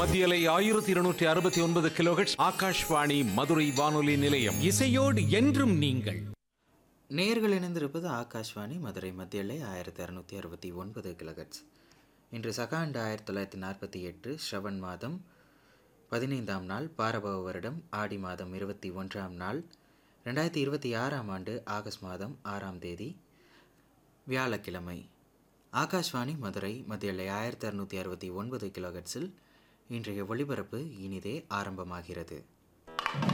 மத்தியலை ஆயிரத்தி இருநூற்றி அறுபத்தி ஒன்பது கிலோஹெட்ஸ் ஆகாஷ்வாணி மதுரை வானொலி நிலையம் இசையோடு என்றும் நீங்கள் நேர்கள் இணைந்திருப்பது ஆகாஷ்வாணி மதுரை மத்தியலை ஆயிரத்தி அறுநூற்றி அறுபத்தி ஒன்பது கிலகட்ஸ் இன்று சகாண்டு ஆயிரத்தி தொள்ளாயிரத்தி நாற்பத்தி எட்டு ஸ்ரவன் மாதம் பதினைந்தாம் நாள் பாரபவ வருடம் ஆடி மாதம் இருபத்தி ஒன்றாம் நாள் ரெண்டாயிரத்தி இருபத்தி ஆறாம் ஆண்டு ஆகஸ்ட் மாதம் ஆறாம் தேதி வியாழக்கிழமை ஆகாஷ்வாணி மதுரை மத்தியலை ஆயிரத்தி அறுநூற்றி அறுபத்தி ஒன்பது கிலோகட்ஸில் இன்றைய ஒளிபரப்பு இனிதே ஆரம்பமாகிறது